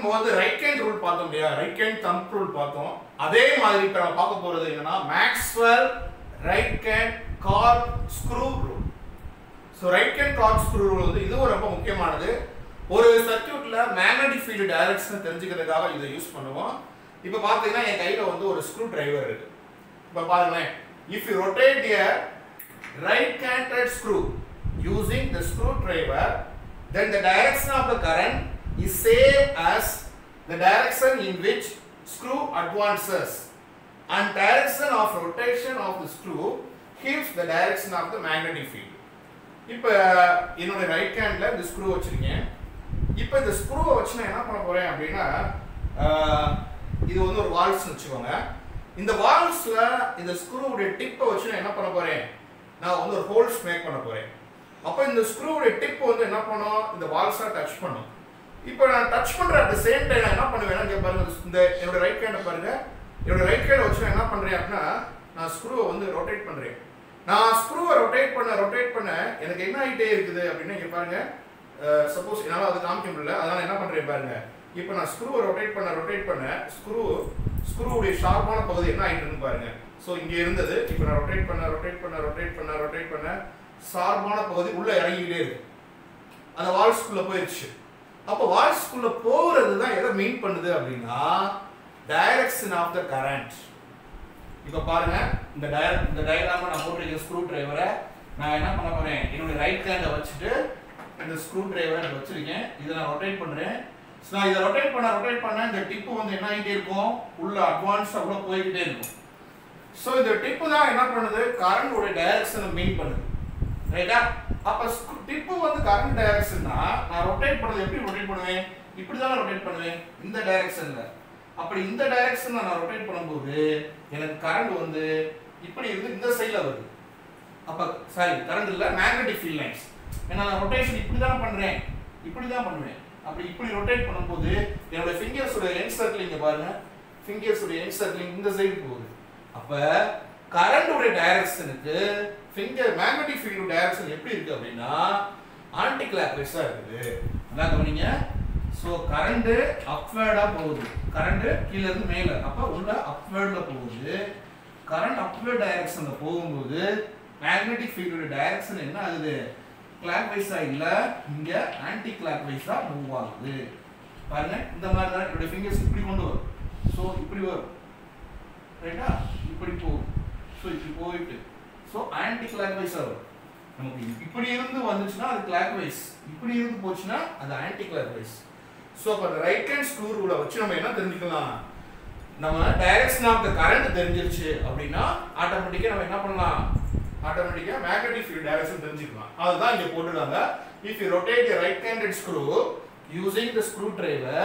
நம்ம வந்து right hand rule பார்த்தோம் இல்லையா ரைட் ஹேண்ட் தம்ப் ரூல் பார்த்தோம் அதே மாதிரி இப்போ நம்ம பார்க்க போறது என்னன்னா Maxwell right hand corkscrew rule so right hand corkscrew rule வந்து இதுவும் ரொம்ப முக்கியமானது ஒரு சர்க்யூட்ல மேக்னெட்டிக் ஃபீல்டு டைரக்ஷன் தெரிஞ்சுக்கிறதுக்காக இதை யூஸ் பண்ணுவோம் இப்போ பார்த்தீங்கன்னா என் கையில் வந்து ஒரு ஸ்க்ரூ டிரைவர் இருக்கு இப்போ பாருங்களேன் if you rotate a right canted screw using the screwdriver then the direction of the current is same as the direction in which screw advances and direction of rotation of the screw gives the direction of the magnetic field இப்போ என்னோட right ஹேண்ட்ல இந்த screw வச்சிருக்கேன் இப்போ இந்த ஸ்க்ரூவை வச்சு நான் என்ன பண்ண போறேன் அப்படின்னா ஆஹ், இது வந்து ஒரு வால்ஸ்னு வச்சுக்கோங்க இந்த வால்ஸ்ல இந்த ஸ்க்ரூவுடைய டிப்பை வச்சு நான் என்ன பண்ண போறேன் நான் வந்து ஒரு ஹோல்ஸ் மேக் பண்ண போறேன் அப்போ இந்த ஸ்க்ரூவுடைய டிப் வந்து என்ன பண்ணும் இந்த வால்ஸா டச் பண்ணும் இப்போ நான் டச் பண்ற அட் சேம் டைம் நான் என்ன பண்ணுவேன்னா இங்க பாருங்க இந்த என்னோட ரைட் ஹேண்டை பாருங்க என்னோட ரைட் ஹேண்டை வச்சு நான் என்ன பண்றேன் அப்படின்னா நான் ஸ்க்ரூவை வந்து ரொட்டேட் பண்றேன் நான் ஸ்க்ரூவை ரொட்டேட் பண்ண ரொட்டேட் பண்ண எனக்கு என்ன ஆகிட்டே இருக்குது அப்படின்னு இங்க பாருங்க சப்போஸ் என்னால் அது காமிக்க முடியல அதனால என்ன பண்றேன் பாருங்க இப்போ நான் ஸ்க்ரூவை ரொட்டேட் பண்ண ரொட்டேட் பண்ண ஸ்க்ரூ ஸ்க்ரூவுடைய ஷார்ப்பான பகுதி என்ன ஆகிட்டு இருக்கு பாருங்க ஸோ இங்கே இருந்தது இப்போ நான் ரொட்டேட் பண்ண ரொட்டேட் பண்ண ரொட்டேட் பண்ண ரொட்டேட் பண்ண ஷார்ப்பான பகுதி உள்ள இறங்கிக்கிட்டே இருக்கு அந்த வால்ஸ்குள்ள போயிடுச்சு அப்போ வால்ஸ்குள்ள போகிறது தான் எதை மீன் பண்ணுது அப்படின்னா டைரக்ஷன் ஆஃப் த கரண்ட் இப்போ பாருங்க இந்த டயர் இந்த டயக்ராம நான் போட்டிருக்க ஸ்க்ரூ டிரைவரை நான் என்ன பண்ண போறேன் என்னுடைய ரைட் ஹேண்டை வச்சுட்டு இந்த ஸ்க்ரூ டிரைவரை வச்சிருக்கேன் இதை நான் ரொட்டேட் பண்றேன் ஸோ நான் இதை ரொட்டேட் பண்ண ரொட்டேட் பண்ண இந்த டிப்பு வந்து என்ன ஆகிட்டே இருக்கும் உள்ள அட்வான்ஸ் உள்ள போய்கிட்டே இருக்கும் ஸோ இந்த டிப்பு தான் என்ன பண்ணுது கரண்டோட டைரக்ஷனை மீன் பண்ணுது ரைட்டா அப்ப டிப்பு வந்து கரண்ட் டைரக்ஷன்னா நான் ரொட்டேட் பண்ணது எப்படி ரொட்டேட் பண்ணுவேன் இப்படி தானே ரொட்டேட் பண்ணுவேன் இந்த டைரக்ஷன்ல அப்படி இந்த டைரக்ஷன்ல நான் ரொட்டேட் பண்ணும்போது எனக்கு கரண்ட் வந்து இப்படி இருந்து இந்த சைடுல வருது அப்ப சாரி கரண்ட் இல்ல மேக்னெட்டிக் ஃபீல்ட் லைன்ஸ் ஏன்னா நான் ரொட்டேஷன் இப்படி தானே பண்றேன் இப்படி தான் பண்ணுவேன் அப்படி இப்படி ரொட்டேட் பண்ணும்போது என்னோட ஃபிங்கர்ஸ் உடைய எண்ட் சர்க்கிள் இங்க பாருங்க ஃபிங்கர்ஸ் உடைய எண்ட் சர்க்கிள் இந்த சைடு போகுது அப்ப கரண்ட் உடைய டைரக்ஷனுக்கு ஃபிங்கர் மேக்னெட்டிக் ஃபீல்டு டைரக்ஷன் எப்படி இருக்கு அப்படின்னா ஆன்டி கிளாக் வைஸா இருக்குது அதான் கவனிங்க ஸோ கரண்ட் அப்வேர்டா போகுது கரண்ட் கீழ இருந்து மேல அப்ப உள்ள அப்வேர்ட்ல போகுது கரண்ட் அப்வேர்ட் டைரக்ஷன்ல போகும்போது மேக்னெட்டிக் ஃபீல்டோட டைரக்ஷன் என்ன ஆகுது கிளாக் வைஸா இல்ல இங்க ஆன்டி கிளாக் வைஸா மூவ் ஆகுது பாருங்க இந்த மாதிரி தான் என்னுடைய ஃபிங்கர்ஸ் இப்படி கொண்டு வரும் ஸோ இப்படி வரும் ரைட்டா இப்படி போகும் ஸோ இப்படி போயிட்டு ஸோ ஆன்டி கிளாக் வைஸ் வரும் நமக்கு இப்படி இருந்து வந்துச்சுன்னா அது கிளாக் வைஸ் இப்படி இருந்து போச்சுன்னா அது ஆன்டி கிளாக் வைஸ் ஸோ அப்போ அந்த ரைட் ஹேண்ட் ஸ்க்ரூ ரூலை வச்சு நம்ம என்ன தெரிஞ்சுக்கலாம் நம்ம டைரக்ஷன் ஆஃப் த கரண்ட் தெரிஞ்சிருச்சு அப்படின்னா ஆட்டோமேட்டிக்காக நம்ம என்ன பண்ணலாம் ஆட்டோமேட்டிக்காக மேக்னெட்டிக் ஃபீல்ட் டைரக்ஷன் தெரிஞ்சுக்கலாம் அதுதான் இங்கே போட்டுருக்காங்க if you rotate a right handed screw using the screwdriver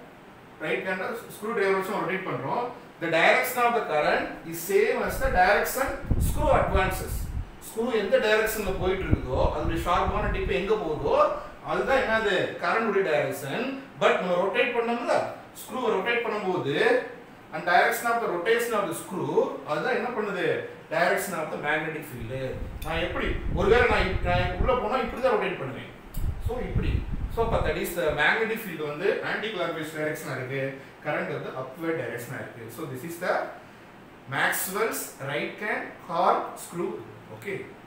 right hand screwdriver வச்சு ரொட்டேட் பண்றோம் the direction of the current is same as the direction screw advances screw எந்த டைரக்ஷன்ல போயிட்டு இருக்குதோ அதோட ஷார்ப்பான டிப் எங்க போகுதோ அதுதான் என்னது கரண்ட் உடைய டைரக்ஷன் பட் நம்ம ரொட்டேட் பண்ணோம்ல ஸ்க்ரூ ரொட்டேட் பண்ணும்போது அந்த direction of the rotation of the screw அதுதான் என்ன பண்ணுது direction of the magnetic field நான் எப்படி ஒருவேளை நான் இப்- நான் உள்ள போனா இப்படி தான் ரொட்டேட் பண்ணுவேன் ஸோ இப்படி ஸோ அப்போ that is the magnetic field வந்து ஆன்டி கிளாக்வைஸ் டைரக்ஷனாக இருக்கு கரண்ட் வந்து அப்வேர்ட் டைரக்ஷனாக இருக்கு so this is the Maxwell's right hand ஹார் ஸ்க்ரூ ஓகே